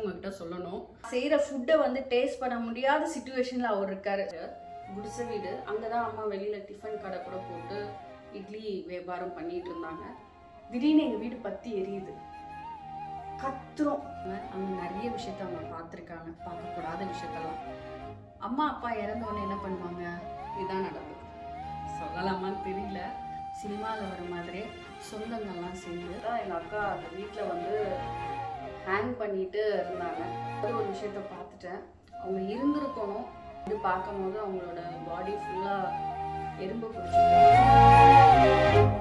உங்ககிட்ட சொல்லணும் செய்யற ஃபுட்டை வந்து டேஸ்ட் பண்ண முடியாத சுச்சுவேஷன்ல அவர் இருக்காரு குடிசை வீடு அங்கதான் அம்மா வெளியில டிஃபன் கடை கூட போட்டு இட்லி வியாபாரம் பண்ணிட்டு இருந்தாங்க திடீர்னு எங்க வீடு பத்தி எரியுது கத்துறோம் அங்க நிறைய விஷயத்த அவங்க பார்த்துருக்காங்க பார்க்கக்கூடாத விஷயத்தெல்லாம் அம்மா அப்பா இறந்த உடனே என்ன பண்ணுவாங்க இதுதான் நடந்தது சொல்லலாமான்னு தெரியல சினிமாவில் வர மாதிரி சொந்தங்கள்லாம் சேர்ந்து தான் எங்கள் அக்கா அந்த வீட்டில் வந்து ஹேங் பண்ணிட்டு இருந்தாங்க அது ஒரு விஷயத்த பார்த்துட்டேன் அவங்க இருந்திருக்கணும் இது பார்க்கும்போது அவங்களோட பாடி ஃபுல்லாக எறும்பு பிடிச்சிருக்கு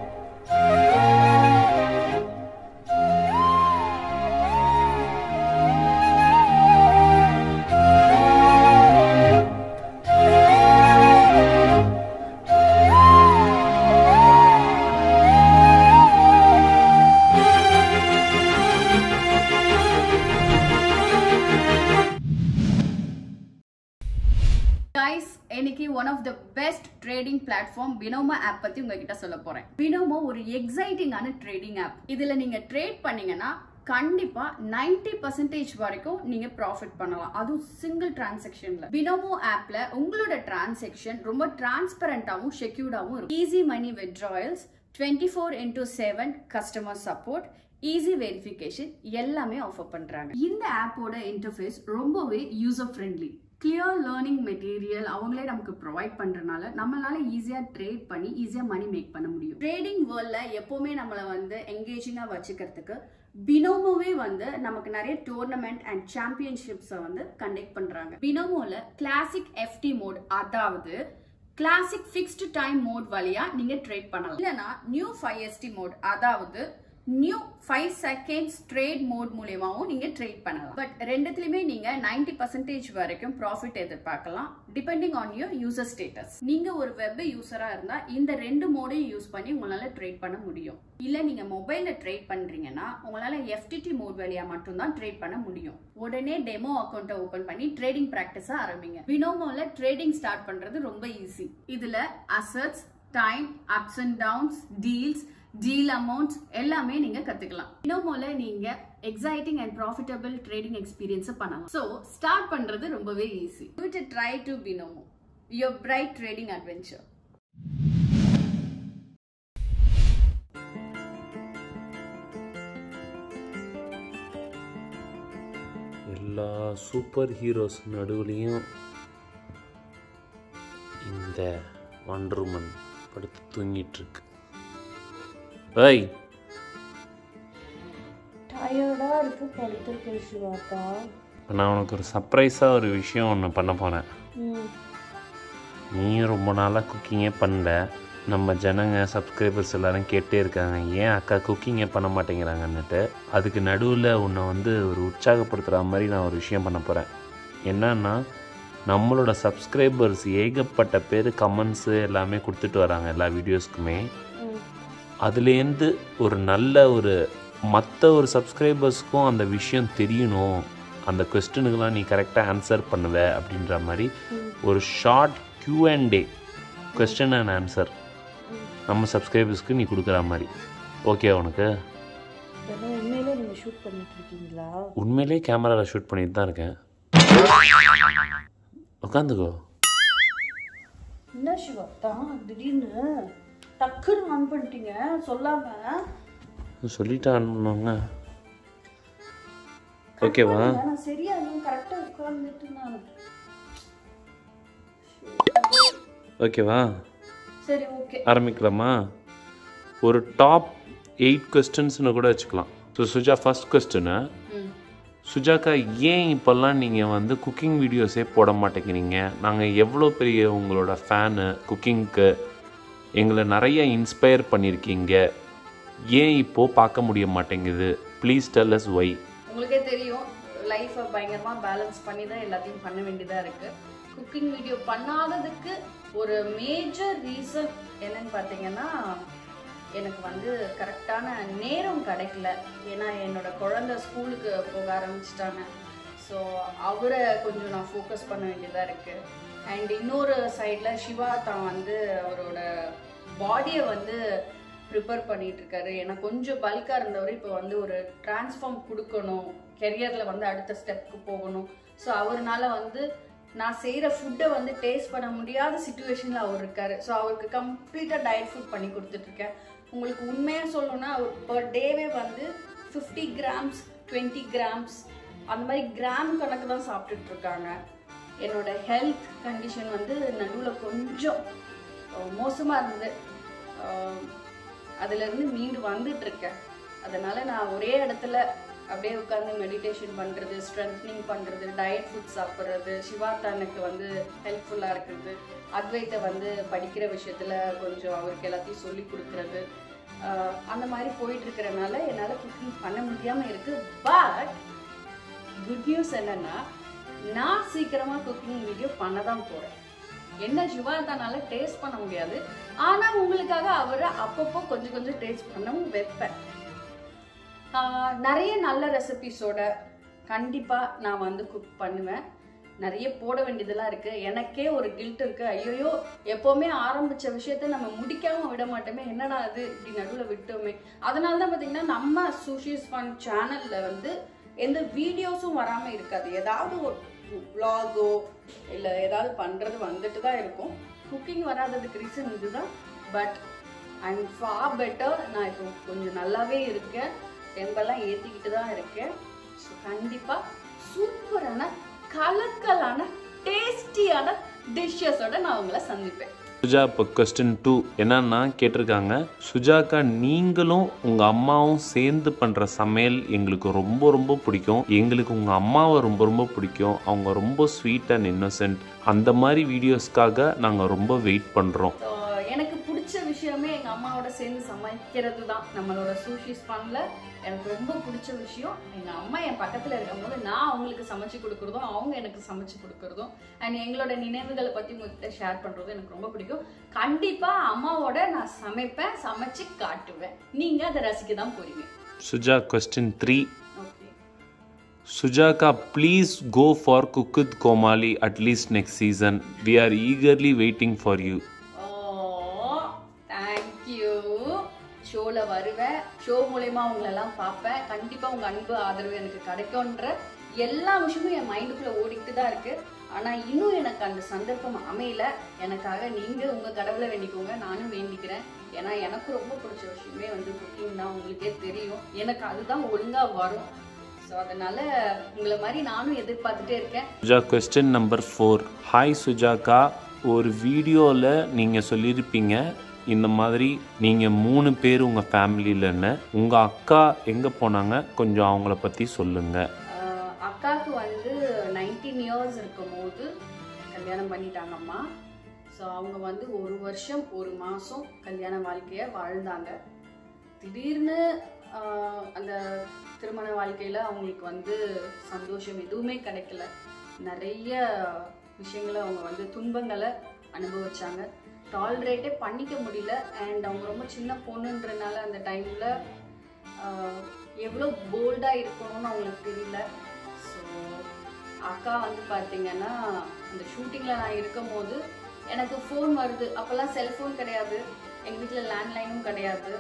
கைஸ் இன்னைக்கு one of the best trading platform Binomo app பத்தி உங்ககிட்ட சொல்ல போறேன் பினோமோ ஒரு எக்ஸைட்டிங்கான ட்ரேடிங் ஆப் இதுல நீங்க ட்ரேட் பண்ணீங்கன்னா கண்டிப்பா 90% பர்சன்டேஜ் வரைக்கும் நீங்க ப்ராஃபிட் பண்ணலாம் அதுவும் சிங்கிள் டிரான்சாக்ஷன்ல பினோமோ ஆப்ல உங்களோட டிரான்சாக்ஷன் ரொம்ப டிரான்ஸ்பரண்டாவும் செக்யூர்டாவும் இருக்கும் easy money withdrawals twenty four into seven customer support easy verification எல்லாமே ஆஃபர் பண்றாங்க இந்த ஆப்போட இன்டர்ஃபேஸ் ரொம்பவே user friendly clear learning material அவங்களே நமக்கு ப்ரொவைட் பண்றதுனால நம்மளால ஈஸியா ட்ரேட் பண்ணி ஈஸியா மணி மேக் பண்ண முடியும் ட்ரேடிங் வேர்ல்ட்ல எப்பவுமே நம்மளை வந்து என்கேஜிங்கா வச்சுக்கிறதுக்கு பினோமோவே வந்து நமக்கு நிறைய டோர்னமெண்ட் அண்ட் சாம்பியன்ஷிப்ஸை வந்து கண்டக்ட் பண்றாங்க பினோமோல கிளாசிக் எஃப்டி மோட் அதாவது கிளாசிக் ஃபிக்ஸ்டு டைம் மோட் வழியா நீங்க ட்ரேட் பண்ணலாம் இல்லனா நியூ ஃபைவ் எஸ்டி மோட் அதாவது new five seconds trade mode மூலியமாவும் நீங்க ட்ரேட் பண்ணலாம் பட் ரெண்டுத்துலயுமே நீங்க 90% பர்சன்டேஜ் வரைக்கும் ப்ராஃபிட் எதிர்பார்க்கலாம் depending on your user status நீங்க ஒரு வெப் யூசரா இருந்தா இந்த ரெண்டு மோடையும் யூஸ் பண்ணி உங்களால ட்ரேட் பண்ண முடியும் இல்ல நீங்க மொபைல்ல ட்ரேட் பண்றீங்கன்னா உங்களால எஃப்டிடி மோட் வழியா மட்டும்தான் ட்ரேட் பண்ண முடியும் உடனே டெமோ அக்கௌண்ட்டை ஓபன் பண்ணி ட்ரேடிங் பிராக்டிஸ ஆரம்பிங்க பினோமோல ட்ரேடிங் ஸ்டார்ட் பண்றது ரொம்ப ஈஸி இதுல assets time ups and downs deals deal amounts எல்லாமே நீங்க கத்துக்கலாம் பினோமோல நீங்க exciting and profitable trading experience பண்ணலாம் ஸோ ஸ்டார்ட் பண்றது ரொம்பவே easy do try to Binomo your bright trading adventure எல்லா சூப்பர் ஹீரோஸ் நடுவுலையும் இந்த வண்டர்மன் படுத்து தூங்கிட்டு இருக்கு ஏய் டயர்டா இருக்கு படுத்து பேசுவாக்கா இப்ப நான் உனக்கு ஒரு சர்ப்ரைஸாக ஒரு விஷயம் ஒன்று பண்ண போனேன் ம் நீயும் ரொம்ப நாளாக குக்கிங்கே பண்ணல நம்ம ஜனங்க சப்ஸ்கிரைபர்ஸ் எல்லாரும் கேட்டே இருக்காங்க ஏன் அக்கா குக்கிங்கே பண்ண மாட்டேங்கிறாங்கன்னுட்டு அதுக்கு நடுவில் உன்னை வந்து ஒரு உற்சாகப்படுத்துகிற மாதிரி நான் ஒரு விஷயம் பண்ண போகிறேன் என்னன்னா நம்மளோட சப்ஸ்கிரைபர்ஸ் ஏகப்பட்ட பேர் கமெண்ட்ஸு எல்லாமே கொடுத்துட்டு வராங்க எல்லா வீடியோஸ்க்குமே ம் அதுலேருந்து ஒரு நல்ல ஒரு மற்ற ஒரு சப்ஸ்கிரைபர்ஸ்க்கும் அந்த விஷயம் தெரியணும் அந்த கொஸ்டினுக்கெல்லாம் நீ கரெக்டாக ஆன்சர் பண்ணுவ அப்படின்ற மாதிரி ம். ஒரு short Q and day question and answer நம்ம சப்ஸ்கிரைபர்ஸ்க்கு நீ கொடுக்குற மாதிரி ஓகே உனக்கு இதெல்லாம் உண்மையிலே நீங்க ஷூட் பண்ணிட்டு இருக்கீங்களா உண்மையிலே கேமராவில் ஷூட் பண்ணிட்டு தான் இருக்கேன் உட்காந்துக்கோ என்ன சிவா தான் திடீர்னு டக்குன்னு ஆன் பண்ணிட்டீங்க சொல்லாம சொல்லிட்டாங்க ஓகேவா நான் சரியா இன்னும் கரெக்டா உட்கார்ந்துட்டு நான் ஓகேவா சரி ஓகே ஆரம்பிக்கலாமா ஒரு டாப் எயிட் கொஸ்டின்ஸ்னு கூட வச்சுக்கலாம் ஸோ சுஜா ஃபர்ஸ்ட் கொஸ்டினு சுஜாக்கா ஏன் இப்போல்லாம் நீங்கள் வந்து குக்கிங் வீடியோஸே போட மாட்டேங்கிறீங்க நாங்கள் எவ்வளோ பெரிய உங்களோட ஃபேனு குக்கிங்க்கு எங்களை நிறைய இன்ஸ்பயர் பண்ணியிருக்கீங்க ஏன் இப்போது பார்க்க முடிய மாட்டேங்குது ப்ளீஸ் டெல் அஸ் ஒய் உங்களுக்கே தெரியும் லைஃப்பை பயங்கரமா பேலன்ஸ் பண்ணி தான் எல்லாத்தையும் பண்ண வேண்டியதா இருக்கு குக்கிங் வீடியோ பண்ணாததுக்கு ஒரு மேஜர் ரீசன் என்னன்னு பார்த்தீங்கன்னா எனக்கு வந்து கரெக்டான நேரம் கிடைக்கல ஏன்னா என்னோட குழந்தை ஸ்கூலுக்கு போக ஆரம்பிச்சிட்டாங்க ஸோ அவரை கொஞ்சம் நான் ஃபோக்கஸ் பண்ண வேண்டியதாக இருக்குது அண்ட் இன்னொரு சைடில் சிவா தான் வந்து அவரோட பாடியை வந்து ப்ரிப்பேர் பண்ணிட்டு இருக்காரு ஏன்னா கொஞ்சம் பல்கா இருந்தவர் இப்போ வந்து ஒரு டிரான்ஸ்ஃபார்ம் கொடுக்கணும் கெரியர்ல வந்து அடுத்த ஸ்டெப்க்கு போகணும் ஸோ அவர்னால வந்து நான் செய்யற ஃபுட்டை வந்து டேஸ்ட் பண்ண முடியாத சுச்சுவேஷன்ல அவர் இருக்காரு ஸோ அவருக்கு கம்ப்ளீட்டா டயட் ஃபுட் பண்ணி கொடுத்துட்டு இருக்கேன் உங்களுக்கு உண்மையா சொல்லணும்னா அவர் பர் டேவே வந்து ஃபிஃப்டி கிராம்ஸ் டுவெண்ட்டி கிராம்ஸ் அந்த மாதிரி கிராம் கணக்கு தான் சாப்பிட்டுட்டு இருக்காங்க என்னோட ஹெல்த் கண்டிஷன் வந்து நடுவில் கொஞ்சம் அஹ், மோசமா இருந்தது அஹ், அதுல இருந்து மீண்டு வந்துட்டு இருக்கேன் அதனால நான் ஒரே இடத்துல அப்படியே உட்காந்து மெடிடேஷன் பண்றது ஸ்ட்ரென்த்னிங் பண்றது டயட் ஃபுட் சாப்பிட்றது சிவாத்தானுக்கு வந்து ஹெல்ப்ஃபுல்லா இருக்கிறது அத்வைத்தை வந்து படிக்கிற விஷயத்துல கொஞ்சம் அவருக்கு எல்லாத்தையும் சொல்லி கொடுக்கறது ஆஹ் அந்த மாதிரி போயிட்டு இருக்கிறனால என்னால குக்கிங் பண்ண முடியாம இருக்கு பட் குட் நியூஸ் என்னன்னா நான் சீக்கிரமா குக்கிங் வீடியோ பண்ண தான் போறேன் என்ன சிவாத்தானால டேஸ்ட் பண்ண முடியாது ஆனா உங்களுக்காக அவரை அப்பப்போ கொஞ்சம் கொஞ்சம் டேஸ்ட் பண்ணவும் வைப்பேன் ஆஹ் நிறைய நல்ல ரெசிபிஸோட கண்டிப்பா நான் வந்து குக் பண்ணுவேன் நிறைய போட வேண்டியதெல்லாம் இருக்கு எனக்கே ஒரு கில்ட் இருக்கு ஐயோ எப்பவுமே ஆரம்பிச்ச விஷயத்த நம்ம முடிக்காம விட மாட்டோமே என்னடா அது இப்படி நடுவில் விட்டோமே அதனால தான் பார்த்தீங்கன்னா நம்ம சுஷிஸ் ஃபன் சேனல்ல வந்து எந்த வீடியோஸும் வராம இருக்காது ஏதாவது ஒரு vlog-ஓ இல்லை ஏதாவது பண்றது வந்துட்டு தான் இருக்கும் குக்கிங் வராததுக்கு ரீசன் இதுதான் but I am far better நான் இப்போ கொஞ்சம் நல்லாவே இருக்கேன் தெம்பெல்லாம் ஏற்றிக்கிட்டு தான் இருக்கேன் ஸோ கண்டிப்பாக சூப்பரான கலக்கலான டேஸ்டியான டிஷ்ஷஸோட நான் உங்களை சந்திப்பேன் சுஜா இப்போ கொஸ்டின் டூ என்னன்னா கேட்டிருக்காங்க சுஜாக்கா நீங்களும் உங்க அம்மாவும் சேர்ந்து பண்ற சமையல் எங்களுக்கு ரொம்ப ரொம்ப பிடிக்கும் எங்களுக்கு உங்க அம்மாவை ரொம்ப ரொம்ப பிடிக்கும் அவங்க ரொம்ப ஸ்வீட் அண்ட் இன்னோசென்ட் அந்த மாதிரி வீடியோஸ்க்காக நாங்க ரொம்ப வெயிட் பண்றோம் ஸோ எனக்கு பிடிச்ச விஷயமே எங்கள் அம்மாவோட சேர்ந்து சமைக்கிறது தான் நம்மளோட சூஷி ஸ்பான்ல எனக்கு ரொம்ப பிடிச்ச விஷயம் எங்கள் அம்மா என் பக்கத்தில் இருக்கும்போது நான் அவங்களுக்கு சமைச்சு கொடுக்குறதும் அவங்க எனக்கு சமைச்சு கொடுக்குறதும் அண்ட் எங்களோட நினைவுகளை பற்றி உங்ககிட்ட ஷேர் பண்ணுறதும் எனக்கு ரொம்ப பிடிக்கும் கண்டிப்பாக அம்மாவோட நான் சமைப்பேன் சமைச்சு காட்டுவேன் நீங்கள் அதை ரசிக்க தான் போறீங்க சுஜா கொஸ்டின் த்ரீ ஓகே சுஜாக்கா ப்ளீஸ் கோ ஃபார் குக்குத் Comali at least next season we are eagerly waiting for you oh thank you ஷோவில் வருவேன் ஷோ மூலயமா உங்களெல்லாம் பார்ப்பேன் கண்டிப்பாக உங்கள் அன்பு ஆதரவு எனக்கு கிடைக்கும்ன்ற எல்லா விஷயமும் என் மைண்டுக்குள்ளே ஓடிக்கிட்டு தான் இருக்குது ஆனால் இன்னும் எனக்கு அந்த சந்தர்ப்பம் அமையல எனக்காக நீங்கள் உங்கள் கடவுளை வேண்டிக்கோங்க நானும் வேண்டிக்கிறேன் ஏன்னா எனக்கு ரொம்ப பிடிச்ச விஷயமே வந்து குக்கிங் தான் உங்களுக்கே தெரியும் எனக்கு அதுதான் ஒழுங்காக வரும் ஸோ அதனால் உங்களை மாதிரி நானும் எதிர்பார்த்துட்டே இருக்கேன் Suja question number four hi சுஜாக்கா ஒரு வீடியோவில் நீங்கள் சொல்லியிருப்பீங்க இந்த மாதிரி நீங்கள் மூணு பேர் உங்கள் ஃபேமிலியிலன்னு உங்கள் அக்கா எங்கே போனாங்க கொஞ்சம் அவங்கள பற்றி சொல்லுங்கள் ஆஹ் அக்காவுக்கு வந்து நைன்டீன் இயர்ஸ் இருக்கும் போது கல்யாணம் பண்ணிட்டாங்க அம்மா ஸோ அவங்க வந்து ஒரு வருஷம் ஒரு மாதம் கல்யாண வாழ்க்கையை வாழ்ந்தாங்க திடீர்னு ஆஹ் அந்த திருமண வாழ்க்கையில் அவங்களுக்கு வந்து சந்தோஷம் எதுவுமே கிடைக்கல நிறைய விஷயங்களை அவங்க வந்து துன்பங்களை அனுபவிச்சாங்க டாலரேட்டே பண்ணிக்க முடியல அண்ட் அவங்க ரொம்ப சின்ன பொண்ணுன்றனால அந்த டைமில் எவ்வளோ போல்டாக இருக்கணும்னு அவங்களுக்கு தெரியல ஸோ அக்கா வந்து பார்த்தீங்கன்னா அந்த ஷூட்டிங்கில் நான் இருக்கும் போது எனக்கு ஃபோன் வருது அப்போல்லாம் செல்ஃபோன் கிடையாது எங்கள் வீட்டில் லேண்ட்லைனும் கிடையாது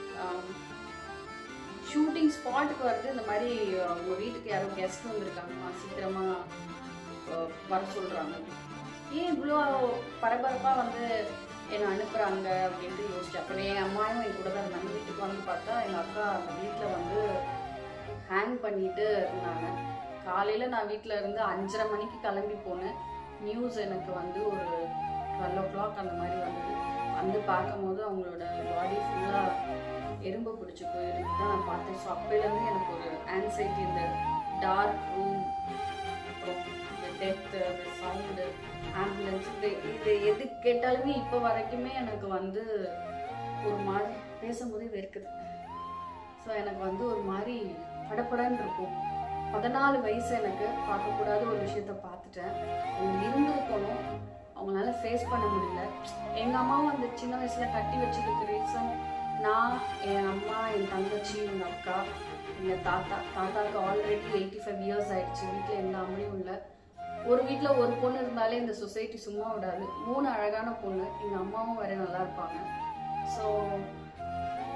ஷூட்டிங் ஸ்பாட்டுக்கு வருது இந்த மாதிரி உங்கள் வீட்டுக்கு யாரோ கெஸ்ட் வந்திருக்காங்கம்மா சீக்கிரமாக அஹ், வர சொல்கிறாங்க ஏன் இவ்வளோ பரபரப்பாக வந்து என்னை அனுப்புகிறாங்க அப்படின்ட்டு யோசிச்சேன் அப்புறம் என் அம்மாவும் என் கூட தான் இருந்தாங்க வீட்டுக்கு வந்து பார்த்தா எங்கள் அக்கா அந்த வீட்டில் வந்து ஹேங் பண்ணிட்டு இருந்தாங்க காலையில் நான் வீட்டில் இருந்து அஞ்சரை மணிக்கு கிளம்பி போனேன் நியூஸ் எனக்கு வந்து ஒரு டுவெல் ஓ கிளாக் அந்த மாதிரி வந்தது வந்து பார்க்கும்போது அவங்களோட பாடி ஃபுல்லாக எறும்பு பிடிச்சி போயிருந்து தான் நான் பார்த்தேன் ஸோ அப்போலேருந்து எனக்கு ஒரு ஆன்சைட்டி இந்த டார்க் ரூம் அப்புறம் இந்த டெத்து அந்த சவுண்டு ஆம்புலன்ஸ் இது இது எது கேட்டாலுமே இப்போ வரைக்குமே எனக்கு வந்து ஒரு மாதிரி பேசும்போதே வெறுக்குது ஸோ எனக்கு வந்து ஒரு மாதிரி படபடன்னு இருக்கும் பதினாலு வயசு எனக்கு பார்க்கக்கூடாத ஒரு விஷயத்த பார்த்துட்டேன் அவங்க இருந்திருக்கணும் அவங்களால ஃபேஸ் பண்ண முடியல எங்கள் அம்மாவும் அந்த சின்ன வயசில் கட்டி வச்சதுக்கு ரீசன் நான் என் அம்மா என் தங்கச்சி எங்கள் அக்கா எங்கள் தாத்தா தாத்தாவுக்கு ஆல்ரெடி எயிட்டி ஃபைவ் இயர்ஸ் ஆயிடுச்சு வீட்டில் எந்த அம்மையும் இல்லை ஒரு வீட்டில் ஒரு பொண்ணு இருந்தாலே இந்த சொசைட்டி சும்மா விடாது மூணு அழகான பொண்ணு எங்கள் அம்மாவும் வேற நல்லா இருப்பாங்க ஸோ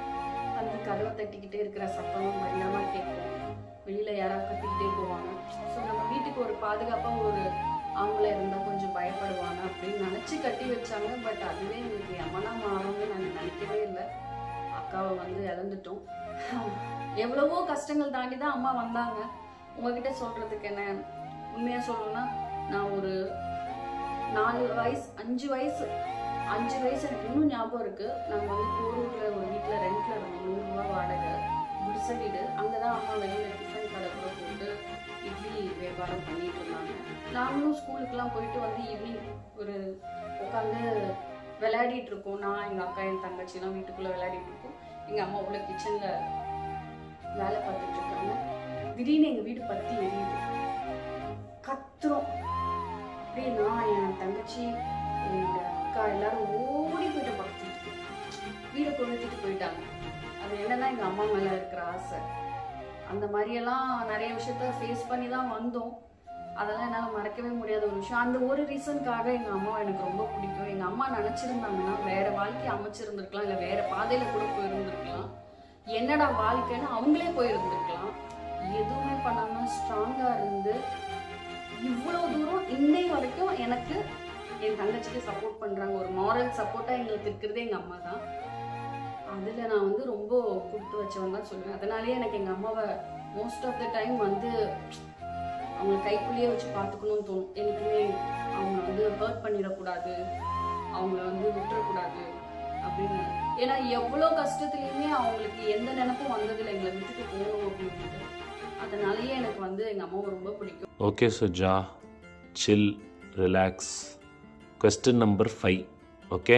கதவை தட்டிக்கிட்டே இருக்கிற சத்தமும் பயங்கரமா கேட்கும் வெளியில யாராவது கத்திக்கிட்டே போவாங்க ஸோ நம்ம வீட்டுக்கு ஒரு பாதுகாப்பா ஒரு ஆம்பளை இருந்தா கொஞ்சம் பயப்படுவாங்க அப்படின்னு நினைச்சு கட்டி வச்சாங்க பட் அதுவே எங்களுக்கு யமனா மாறும்னு நாங்கள் நினைக்கவே இல்லை அக்காவை வந்து இழந்துட்டோம் எவ்வளவோ கஷ்டங்கள் தாண்டி தான் அம்மா வந்தாங்க உங்ககிட்ட சொல்றதுக்கு என்ன உண்மையா சொல்லணும்னா நான் ஒரு நாலு வயசு அஞ்சு வயசு அஞ்சு வயசு எனக்கு இன்னும் ஞாபகம் இருக்கு நாங்கள் வந்து போரூர்ல ஒரு வீட்டில் ரெண்ட்ல இருந்தோம் நூறுரூவா வாடகை குடிசை வீடு அங்கே தான் அம்மா வெளியில டிஃபன் கடை கூட போட்டு இட்லி வியாபாரம் பண்ணிட்டு இருந்தாங்க நாங்களும் ஸ்கூலுக்குலாம் போயிட்டு வந்து ஈவினிங் ஒரு உட்காந்து விளையாடிட்டு இருக்கோம் நான் எங்கள் அக்கா என் தங்கச்சிலாம் வீட்டுக்குள்ளே விளையாடிட்டு இருக்கோம் எங்கள் அம்மா உள்ள கிச்சனில் வேலை பார்த்துட்டு இருக்காங்க திடீர்னு எங்கள் வீடு பத்தி எரியுது கத்துறோம் அப்படியே நான் என் தங்கச்சி என்னோட அக்கா எல்லாரும் ஓடி போயிட்டு படுத்துட்டு வீடை கொளுத்திட்டு போயிட்டாங்க அது என்னன்னா எங்க அம்மா மேல இருக்கிற ஆசை அந்த மாதிரியெல்லாம் நிறைய விஷயத்த ஃபேஸ் பண்ணி தான் வந்தோம் அதெல்லாம் என்னால் மறக்கவே முடியாத ஒரு விஷயம் அந்த ஒரு ரீசனுக்காக எங்கள் அம்மாவை எனக்கு ரொம்ப பிடிக்கும் எங்கள் அம்மா நினச்சிருந்தாங்கன்னா வேற வாழ்க்கையை அமைச்சிருந்திருக்கலாம் இல்லை வேற பாதையில் கூட போயிருந்திருக்கலாம் என்னடா வாழ்க்கைன்னு அவங்களே போயிருந்திருக்கலாம் எதுவுமே பண்ணாமல் ஸ்ட்ராங்காக இருந்து இவ்வளோ தூரம் இன்னை வரைக்கும் எனக்கு என் தங்கச்சிக்கு சப்போர்ட் பண்ணுறாங்க ஒரு மாரல் சப்போர்ட்டாக எங்களுக்கு இருக்கிறதே எங்கள் அம்மா தான் அதில் நான் வந்து ரொம்ப கொடுத்து வச்சவன் தான் சொல்லுவேன் அதனாலேயே எனக்கு எங்கள் அம்மாவை மோஸ்ட் ஆஃப் த டைம் வந்து அவங்கள கைக்குள்ளேயே வச்சு பார்த்துக்கணும்னு தோணும் எனக்குமே அவங்க வந்து ஹர்ட் பண்ணிடக்கூடாது அவங்கள வந்து விட்டுறக்கூடாது அப்படின்னு ஏன்னா எவ்வளோ கஷ்டத்துலையுமே அவங்களுக்கு எந்த நினைப்பும் வந்ததில்லை எங்களை விட்டுட்டு போகணும் அப்படின்ட்டு அதனாலயே எனக்கு வந்து எங்கள் அம்மாவை ரொம்ப பிடிக்கும் okay Suja chill relax question number five okay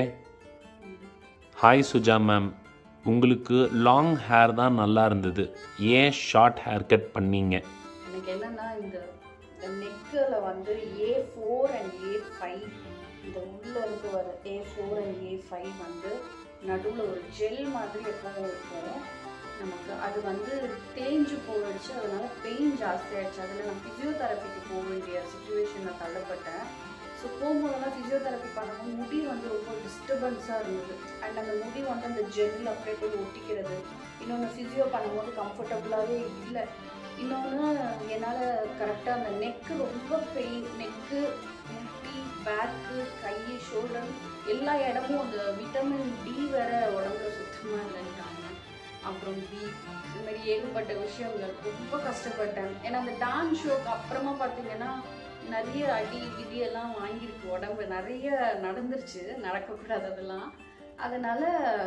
hi Suja ma'am உங்களுக்கு லாங் ஹேர் தான் நல்லா இருந்தது ஏன் ஷார்ட் ஹேர் கட் பண்ணீங்க எனக்கு என்னன்னா இந்த நெக்கில் வந்து A four and A five இந்த உள்ள இருந்து வர A four and A five வந்து நடுவில் ஒரு ஜெல் மாதிரி எப்பவும் இருக்கும் நமக்கு அது வந்து தேஞ்சு போயிடுச்சு அதனால பெயின் ஜாஸ்தியாயிடுச்சு அதில் நான் ஃபிசியோதெரப்பிக்கு போக வேண்டிய சுச்சுவேஷனில் தள்ளப்பட்டேன் ஸோ போகும்போதெல்லாம் ஃபிசியோதெரப்பி பண்ணும்போது முடி வந்து ரொம்ப டிஸ்டர்பன்ஸாக இருந்தது அண்ட் அந்த முடி வந்து அந்த ஜெல் அப்படியே போய் ஒட்டிக்கிறது இன்னொன்று ஃபிசியோ பண்ணும்போது கம்ஃபர்டபுளாகவே இல்லை இன்னொன்று என்னால் கரெக்டாக அந்த நெக்கு ரொம்ப பெயின் நெக்கு முட்டி பேக்கு கை ஷோல்டர் எல்லா இடமும் அந்த விட்டமின் டி வேற உடம்புல சுத்தமாக இல்லைன்ட்டாங்க அப்புறம் பி இந்த மாதிரி ஏகப்பட்ட விஷயங்கள் ரொம்ப கஷ்டப்பட்டேன் ஏன்னா அந்த டான்ஸ் ஷோக்கு அப்புறமா பார்த்தீங்கன்னா நிறைய அடி கிடி எல்லாம் வாங்கியிருக்கு உடம்பு நிறைய நடந்துருச்சு நடக்கக்கூடாததெல்லாம் அதனால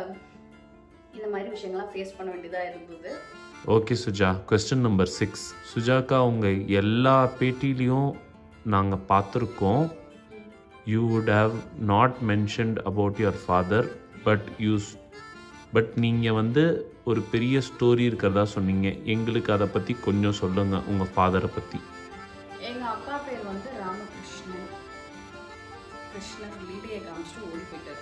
இந்த மாதிரி விஷயங்கள்லாம் ஃபேஸ் பண்ண வேண்டியதாக இருந்தது okay Suja question number six சுஜாக்கா உங்கள் எல்லா பேட்டிலையும் நாங்கள் பார்த்துருக்கோம் you would have not mentioned about your father but use but நீங்கள் வந்து ஒரு பெரிய ஸ்டோரி இருக்கிறதா சொன்னீங்க எங்களுக்கு அதை பற்றி கொஞ்சம் சொல்லுங்கள் உங்கள் ஃபாதரை பற்றி எங்க அப்பா பேர் வந்து ராமகிருஷ்ணன் கிருஷ்ணன் லீடியை காமிச்சிட்டு ஓடி போயிட்டாரு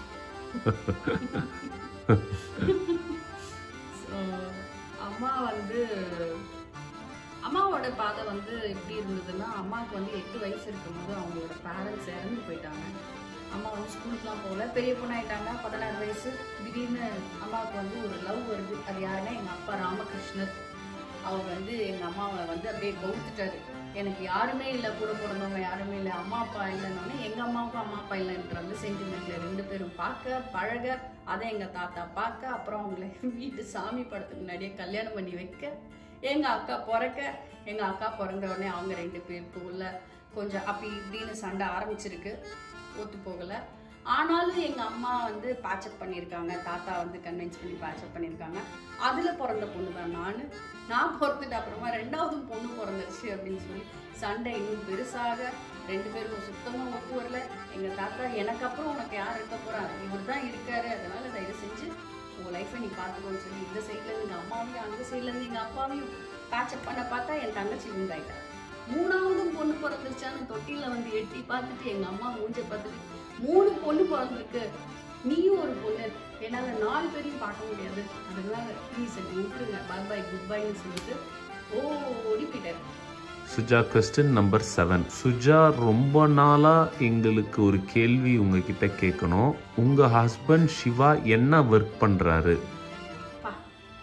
So, அம்மா வந்து அம்மாவோட பாதை வந்து எப்படி இருந்ததுன்னா அம்மாவுக்கு வந்து எட்டு வயசு இருக்கும்போது அவங்களோட பேரண்ட்ஸ் இறந்து போயிட்டாங்க அம்மா வந்து ஸ்கூலுக்குலாம் போகல பெரிய பொண்ணாயிட்டாங்க பதினாறு வயசு திடீர்னு அம்மாவுக்கு வந்து ஒரு லவ் வருது அது யாருன்னா எங்கள் அப்பா ராமகிருஷ்ணர் அவர் வந்து எங்கள் அம்மாவை வந்து அப்படியே கவுத்துட்டாரு எனக்கு யாருமே இல்லை கூட பிறந்தவங்க யாருமே இல்லை அம்மா அப்பா இல்லைன்னொன்னே எங்கள் அம்மாவுக்கும் அம்மா அப்பா இல்லைன்ற வந்து சென்டிமெண்ட்ல ரெண்டு பேரும் பார்க்க பழக அதை எங்கள் தாத்தா பார்க்க அப்புறம் அவங்கள வீட்டு சாமி படத்துக்கு முன்னாடியே கல்யாணம் பண்ணி வைக்க எங்கள் அக்கா பிறக்க எங்கள் அக்கா பிறந்த உடனே அவங்க ரெண்டு பேருக்கு உள்ள கொஞ்சம் அப்படி இப்படின்னு சண்டை ஆரம்பிச்சிருக்கு ஒத்து போகலை ஆனாலும் எங்கள் அம்மா வந்து பேச்சப் பண்ணியிருக்காங்க தாத்தா வந்து கன்வின்ஸ் பண்ணி பேச்சப் பண்ணியிருக்காங்க அதில் பிறந்த பொண்ணு தான் நான் நான் பிறந்துட்டு அப்புறமா ரெண்டாவது பொண்ணு பிறந்துருச்சு அப்படின்னு சொல்லி சண்டை இன்னும் பெருசாக ரெண்டு பேருக்கும் சுத்தமாக ஒத்து வரல எங்கள் தாத்தா எனக்கு அப்புறம் உனக்கு யார் இருக்க போகிறார் இவர் தான் இருக்காரு அதனால தயவு செஞ்சு உங்கள் லைஃப்பை நீ பார்த்துக்கோன்னு சொல்லி இந்த சைட்லேருந்து எங்கள் அம்மாவையும் அந்த சைட்லேருந்து எங்கள் அப்பாவையும் பேச்சப் பண்ண பார்த்தா என் தங்கச்சி உண்டாயிட்டா மூணாவதும் பொண்ணு பிறந்துருச்சான்னு தொட்டியில் வந்து எட்டி பார்த்துட்டு எங்கள் அம்மா மூஞ்ச பார்த்துட்டு மூணு பொண்ணு பிறந்திருக்கு நீயும் ஒரு பொண்ணு என்னால் நாலு பேரையும் பார்க்க முடியாது அதனால ப்ளீஸ் அது விட்டுருங்க பாய் பாய் குட் பைன்னு சொல்லிட்டு ஓடி போயிட்டாரு Suja question number seven Suja ரொம்ப நாளாக எங்களுக்கு ஒரு கேள்வி உங்ககிட்ட கேட்கணும் உங்கள் ஹஸ்பண்ட் சிவா என்ன ஒர்க் பண்ணுறாரு பா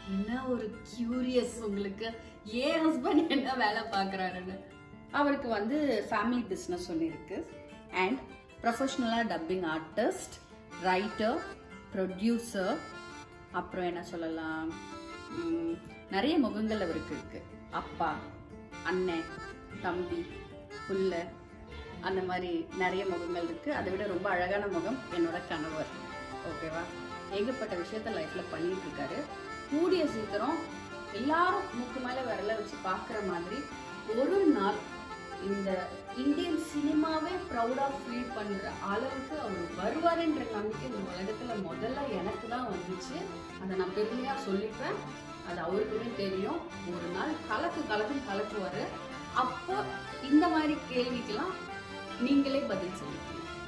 என்ன ஒரு கியூரியஸ் உங்களுக்கு ஏன் ஹஸ்பண்ட் என்ன வேலை பார்க்குறாருன்னு அவருக்கு வந்து ஃபேமிலி பிஸ்னஸ் ஒன்று இருக்கு அண்ட் ப்ரொஃபஷ்னலாக டப்பிங் ஆர்டிஸ்ட் ரைட்டர் ப்ரொடியூசர் அப்புறம் என்ன சொல்லலாம் உம், நிறைய முகங்கள் அவருக்கு இருக்கு அப்பா அண்ணன் தம்பி புள்ள அந்த மாதிரி நிறைய முகங்கள் இருக்கு அதை விட ரொம்ப அழகான முகம் என்னோட கணவர் ஓகேவா ஏகப்பட்ட விஷயத்த லைஃப்ல பண்ணிட்டு இருக்காரு கூடிய சீக்கிரம் எல்லாரும் மூக்கு மேல விரல வச்சு பார்க்குற மாதிரி ஒரு நாள் இந்த இந்தியன் சினிமாவே ப்ரௌடா ஃபீல் பண்ற அளவுக்கு அவர் வருவாருன்ற நம்பிக்கை இந்த உலகத்துல முதல்ல எனக்கு தான் வந்துச்சு அதை நான் பெருமையா சொல்லிப்பேன் அது அவருக்குமே தெரியும் ஒரு நாள் கலக்கு கலக்கு கலக்குவாரு அப்போ இந்த மாதிரி கேள்விக்கெல்லாம் நீங்களே பதில் சொல்லுங்க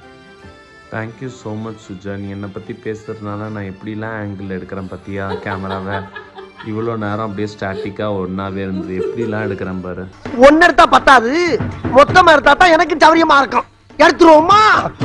தேங்க்யூ ஸோ மச் சுஜா நீ என்னை பற்றி பேசுறதுனால நான் எப்படிலாம் ஆங்கிள் எடுக்கிறேன் பார்த்தியா கேமராவை இவ்வளோ நேரம் அப்படியே ஸ்டாட்டிக்காக ஒன்றாவே இருந்தது எப்படிலாம் எடுக்கிறேன் பாரு ஒன்னு எடுத்தா பத்தாது மொத்தமா எடுத்தா தான் எனக்கு சௌரியமா இருக்கும் எடுத்துருவோமா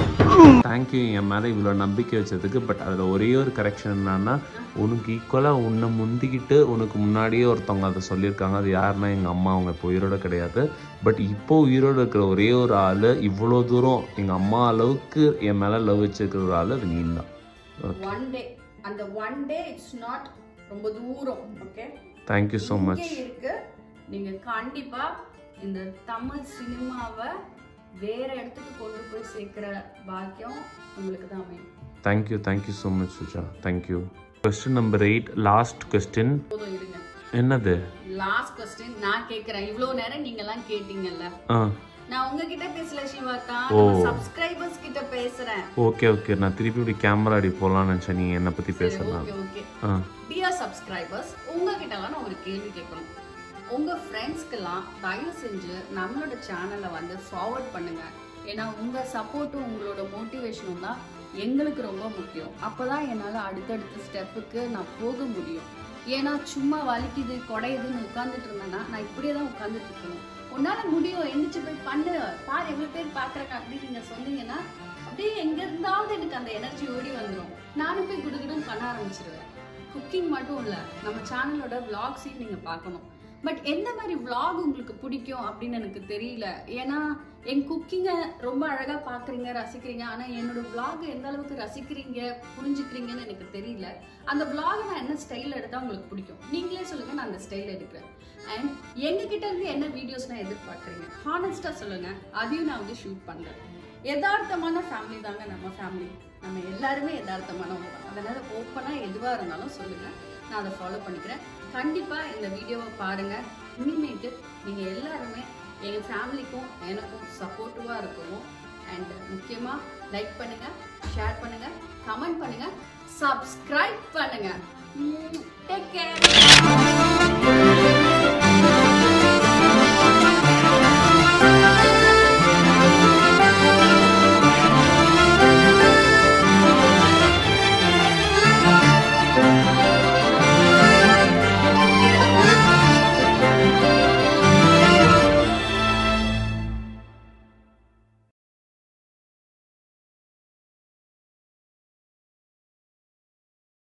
தேங்க்யூ என் மேலே இவ்வளோ நம்பிக்கை வச்சதுக்கு பட் அதில் ஒரே ஒரு கரெக்ஷன் என்னன்னா உனக்கு ஈக்குவலாக உன்னை முந்திக்கிட்டு உனக்கு முன்னாடியே ஒருத்தவங்க அதை சொல்லியிருக்காங்க அது யாருன்னா எங்கள் அம்மா அவங்க இப்போ உயிரோட கிடையாது பட் இப்போ உயிரோட இருக்கிற ஒரே ஒரு ஆள் இவ்வளோ தூரம் எங்கள் அம்மா அளவுக்கு என் மேலே லவ் வச்சிருக்கிற ஒரு ஆள் அது நீ தான் ஒன் டே அந்த ஒன் டே இட்ஸ் நாட் ரொம்ப தூரம் ஓகே தேங்க்யூ ஸோ மச் இங்கே இருக்கு நீங்க கண்டிப்பா இந்த தமிழ் சினிமாவை வேற இடத்துக்கு கொண்டு போய் சேர்க்கிற பாக்கியம் உங்களுக்கு தான் அமையும் thank you thank you so much Suja thank you question number eight last question போதும் இருங்க என்னது லாஸ்ட் கொஸ்டின் நான் கேக்குறேன் இவ்வளவு நேரம் நீங்க எல்லாம் கேட்டீங்கல்ல ஆ நான் உங்ககிட்ட பேசல சிவாக்கா ஓ. சப்ஸ்கிரைபர்ஸ் கிட்ட பேசுறேன் ஓகே ஓகே நான் திருப்பி இப்படி கேமரா அடி போகலான்னு நினச்சேன் நீ என்னை பற்றி பேசலாம் okay okay ah dear subscribers உங்ககிட்டலாம் நான் ஒரு கேள்வி கேட்கணும் உங்க ஃப்ரெண்ட்ஸ்க்கெல்லாம் தயவு செஞ்சு நம்மளோட சேனலை வந்து ஃபார்வர்ட் பண்ணுங்க ஏன்னா உங்க சப்போர்ட்டும் உங்களோட மோட்டிவேஷனும் தான் எங்களுக்கு ரொம்ப முக்கியம் அப்பதான் என்னால் அடுத்தடுத்த ஸ்டெப்புக்கு நான் போக முடியும் ஏன்னா சும்மா வலிக்குது குடையுதுன்னு உட்காந்துட்டு இருந்தேன்னா நான் இப்படியே தான் உட்காந்துட்டு இருக்கணும் உன்னால முடியும் எந்திரிச்சு போய் பண்ணு பாரு எவ்வளவு பேர் பாக்குறாங்க அப்படின்னு நீங்க சொன்னீங்கன்னா அப்படியே எங்க இருந்தாவது எனக்கு அந்த எனர்ஜி ஓடி வந்துடும் நானும் போய் குடுகுடுன்னு பண்ண ஆரம்பிச்சிருவேன் குக்கிங் மட்டும் இல்ல நம்ம சேனலோட விளாக்ஸையும் நீங்க பார்க்கணும் பட் எந்த மாதிரி vlog உங்களுக்கு பிடிக்கும் அப்படின்னு எனக்கு தெரியல ஏன்னா என் குக்கிங்கை ரொம்ப அழகா பாக்குறீங்க ரசிக்கிறீங்க ஆனா என்னோட vlog எந்த அளவுக்கு ரசிக்கிறீங்க புரிஞ்சுக்கிறீங்கன்னு எனக்கு தெரியல அந்த vlog நான் என்ன ஸ்டைல் எடுத்தா உங்களுக்கு பிடிக்கும் நீங்களே சொல்லுங்க நான் அந்த ஸ்டைல் எடுக்கிறேன் அண்ட் எங்க கிட்ட இருந்து என்ன வீடியோஸ்லாம் எதிர்பார்க்குறீங்க ஹானஸ்டா சொல்லுங்க அதையும் நான் வந்து ஷூட் பண்றேன் யதார்த்தமான ஃபேமிலி தாங்க நம்ம ஃபேமிலி நம்ம எல்லாருமே யதார்த்தமானவங்க தான் அதனால ஓப்பனா எதுவா இருந்தாலும் சொல்லுங்க நான் அதை ஃபாலோ பண்ணிக்கிறேன் கண்டிப்பா இந்த வீடியோவை பாருங்க இனிமேட்டு நீங்க எல்லாருமே எங்க ஃபேமிலிக்கும் எனக்கும் சப்போர்ட்டிவா இருக்கணும் அண்ட் முக்கியமா லைக் பண்ணுங்க ஷேர் பண்ணுங்க கமெண்ட் பண்ணுங்க சப்ஸ்கிரைப் பண்ணுங்க டேக் கேர்